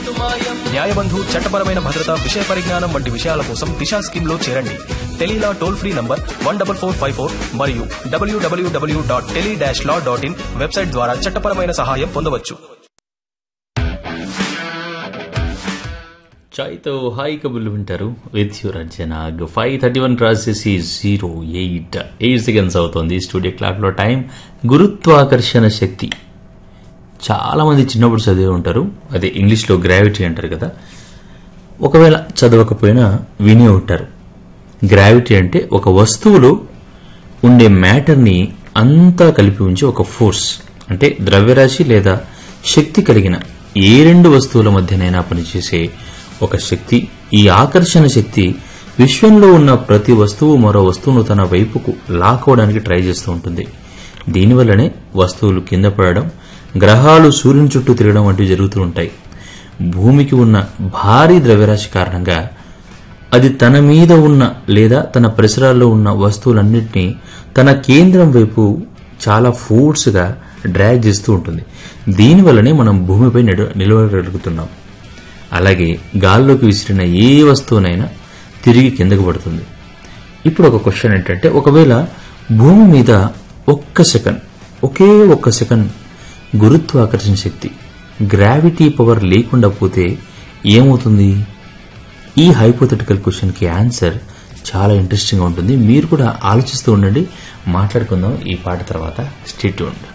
న్యాయబంధు చట్టపరమైన భద్రత విషయ పరిజ్ఞానం వంటి విషయాల కోసం దిశా స్కీమ్ లో చేరండి Tele Law toll free number one double four five four మరియు W W W dot tele dash law dot in website ద్వారా చట్టపరమైన సహాయం పొందవచ్చు చాయ్తో హాయ్ కబుర్లు వింటారు with your Arjana five thirty one cross చేసి జీరో ఎయిట్ ఎయిట్ సెకండ్స్ అవుతుంది స్టూడియో క్లాక్లో టైం గురుత్వాకర్షణ శక్తి చాలా మంది చిన్నప్పుడు చదివి ఉంటారు అదే ఇంగ్లీష్లో గ్రావిటీ అంటారు కదా ఒకవేళ చదవకపోయినా విని ఉంటారు గ్రావిటీ అంటే ఒక వస్తువులో ఉండే మ్యాటర్ని అంతా కలిపి ఉంచి ఒక ఫోర్స్ అంటే ద్రవ్యరాశి లేదా శక్తి కలిగిన ఏ రెండు వస్తువుల మధ్యనైనా పనిచేసే ఒక శక్తి ఈ ఆకర్షణ శక్తి విశ్వంలో ఉన్న ప్రతి వస్తువు మరో వస్తువును తన వైపుకు లాక్కోవడానికి ట్రై చేస్తూ ఉంటుంది దీనివల్లనే వస్తువులు కింద పడడం గ్రహాలు సూర్యుని చుట్టూ తిరగడం వంటివి జరుగుతూ ఉంటాయి భూమికి ఉన్న భారీ ద్రవ్యరాశి కారణంగా అది తన మీద ఉన్న లేదా తన పరిసరాల్లో ఉన్న వస్తువులన్నింటినీ తన కేంద్రం వైపు చాలా ఫోర్స్గా డ్రాగ్ చేస్తూ ఉంటుంది దీనివల్లనే మనం భూమిపై నిల- నిలవగలుగుతున్నాం అలాగే గాల్లోకి విసిరిన ఏ వస్తువునైనా తిరిగి కిందకు పడుతుంది ఇప్పుడు ఒక క్వశ్చన్ ఏంటంటే ఒకవేళ భూమి మీద ఒక్క సెకండ్ ఒకే ఒక్క సెకండ్ గురుత్వాకర్షణ శక్తి గ్రావిటీ పవర్ లేకుండా పోతే ఏమవుతుంది ఈ హైపోథెటికల్ క్వశ్చన్కి ఆన్సర్ చాలా ఇంట్రెస్టింగ్గా ఉంటుంది మీరు కూడా ఆలోచిస్తూ ఉండండి మాట్లాడుకుందాం ఈ పాట తర్వాత స్టేట్ ఉండండి